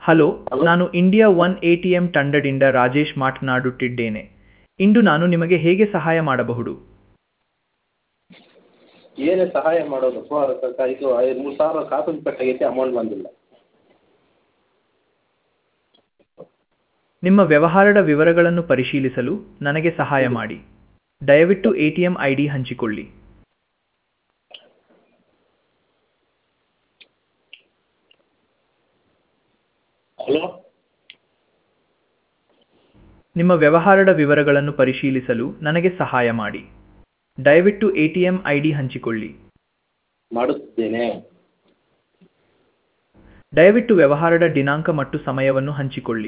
Hello hello. ನಾನು India one A T M ತಂಡದಿಂದ ರಾಜೇಶ್ ಮಾತನಾಡುತ್ತಿದ್ದೇನೆ ಇಂದು ನಾನು ನಿಮಗೆ ಹೇಗೆ ಸಹಾಯ ಮಾಡಬಹುದು ಏನೇ ಸಹಾಯ ಮಾಡೋದು ಕ- ಇದು ಐದು ಮೂರು ಸಾವಿರ ಕಾಪಿನ ಕಟ್ಟಾಗೈತೆ ಅಮೌಂಟ್ ಬಂದಿಲ್ಲ ನಿಮ್ಮ ವ್ಯವಹಾರದ ವಿವರಗಳನ್ನು ಪರಿಶೀಲಿಸಲು ನನಗೆ ಸಹಾಯ ಮಾಡಿ ದಯವಿಟ್ಟು A T M I D ಹಂಚಿಕೊಳ್ಳಿ ಹಲೋ ನಿಮ್ಮ ವ್ಯವಹಾರದ ವಿವರಗಳನ್ನು ಪರಿಶೀಲಿಸಲು ನನಗೆ ಸಹಾಯ ಮಾಡಿ ದಯವಿಟ್ಟು A T M I D ಹಂಚಿಕೊಳ್ಳಿ ಮಾಡುತ್ತಿದ್ದೇನೆ ದಯವಿಟ್ಟು ವ್ಯವಹಾರದ ದಿನಾಂಕ ಮತ್ತು ಸಮಯವನ್ನು ಹಂಚಿಕೊಳ್ಳಿ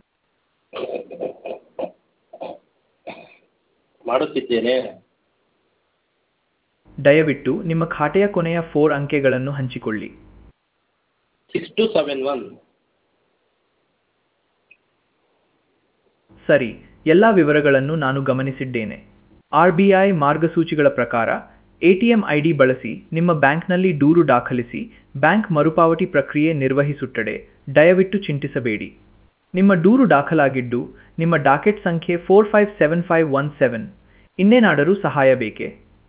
ಮಾಡುತ್ತಿದ್ದೇನೆ ದಯವಿಟ್ಟು ನಿಮ್ಮ ಖಾತೆಯ ಕೊನೆಯ ಫೋರ್ ಅಂಕೆಗಳನ್ನು ಹಂಚಿಕೊಳ್ಳಿ ಸಿಕ್ಸ್ ಟು ಸೆವೆನ್ ಒನ್ ಸರಿ ಎಲ್ಲ ವಿವರಗಳನ್ನು ನಾನು ಗಮನಿಸಿದ್ದೇನೆ ಆರ್ ಬಿ ಐ ಮಾರ್ಗಸೂಚಿಗಳ ಪ್ರಕಾರ ಎಟಿಎಂ ಐ ಡಿ ಬಳಸಿ ನಿಮ್ಮ ಬ್ಯಾಂಕ್ನಲ್ಲಿ ದೂರು ದಾಖಲಿಸಿ ಬ್ಯಾಂಕ್ ಮರುಪಾವತಿ ಪ್ರಕ್ರಿಯೆ ನಿರ್ವಹಿಸುತ್ತದೆ ದಯವಿಟ್ಟು ಚಿಂತಿಸಬೇಡಿ ನಿಮ್ಮ ದೂರು ದಾಖಲಾಗಿದ್ದು ನಿಮ್ಮ ಡಾಕೆಟ್ ಸಂಖ್ಯೆ four five seven five one seven ಇನ್ನೇನಾದರೂ ಸಹಾಯ ಬೇಕೇ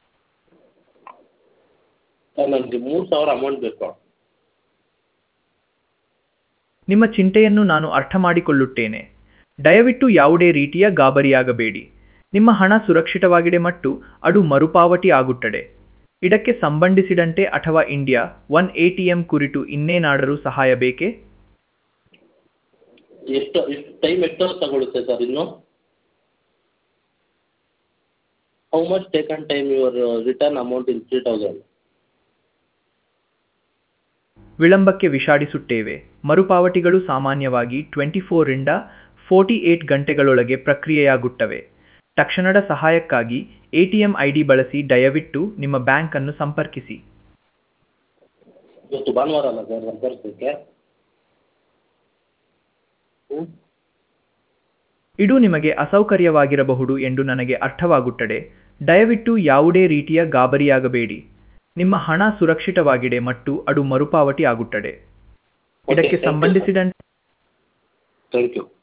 ಸರ್ ನನಗೆ ಮೂರು ಸಾವಿರ ಅಮೌಂಟ್ ಬೇಕು ನಿಮ್ಮ ಚಿಂತೆಯನ್ನು ನಾನು ಅರ್ಥ ಮಾಡಿಕೊಳ್ಳುತ್ತೇನೆ ದಯವಿಟ್ಟು ಯಾವುದೇ ರೀತಿಯ ಗಾಬರಿಯಾಗಬೇಡಿ ನಿಮ್ಮ ಹಣ ಸುರಕ್ಷಿತವಾಗಿದೆ ಮತ್ತು ಅದು ಮರುಪಾವತಿ ಆಗುತ್ತದೆ ಇದಕ್ಕೆ ಸಂಬಂಧಿಸಿದಂತೆ ಅಥವಾ India one A T M ಕುರಿತು ಇನ್ನೇನಾದರೂ ಸಹಾಯ ಬೇಕೇ ಎಷ್ಟು ಎಷ್ಟು ಟೈಮ್ ಎಷ್ಟು ತಗೊಳುತ್ತೆ ಸರ್ ಇನ್ನು how much taken time your return amount in three thousand ವಿಳಂಬಕ್ಕೆ ವಿಷಾದಿಸುತ್ತೇವೆ ಮರುಪಾವತಿಗಳು ಸಾಮಾನ್ಯವಾಗಿ ಟ್ವೆಂಟಿ ಫೋರಿಂದ ಫೋರ್ಟಿ ಏಟ್ ಗಂಟೆಗಳೊಳಗೆ ಪ್ರಕ್ರಿಯೆಯಾಗುತ್ತವೆ ತಕ್ಷಣದ ಸಹಾಯಕ್ಕಾಗಿ ಎಟಿಎಂ ಐ ಡಿ ಬಳಸಿ ದಯವಿಟ್ಟು ನಿಮ್ಮ ಬ್ಯಾಂಕ್ ಅನ್ನು ಸಂಪರ್ಕಿಸಿ ಇವತ್ತು ಭಾನುವಾರ ಅಲ್ಲ ಸರ್ ಸಂಪರ್ಕಕ್ಕೆ ಹ್ಞೂ ಇದು ನಿಮಗೆ ಅಸೌಕರ್ಯವಾಗಿರಬಹುದು ಎಂದು ನನಗೆ ಅರ್ಥವಾಗುತ್ತದೆ ದಯವಿಟ್ಟು ಯಾವುದೇ ರೀತಿಯ ಗಾಬರಿಯಾಗಬೇಡಿ ನಿಮ್ಮ ಹಣ ಸುರಕ್ಷಿತವಾಗಿದೆ ಮತ್ತು ಅದು ಮರುಪಾವತಿ ಆಗುತ್ತದೆ ಇದಕ್ಕೆ thank you, sir. ಸಂಬಂಧಿಸಿದಂತೆ ಥ್ಯಾಂಕ್ ಯು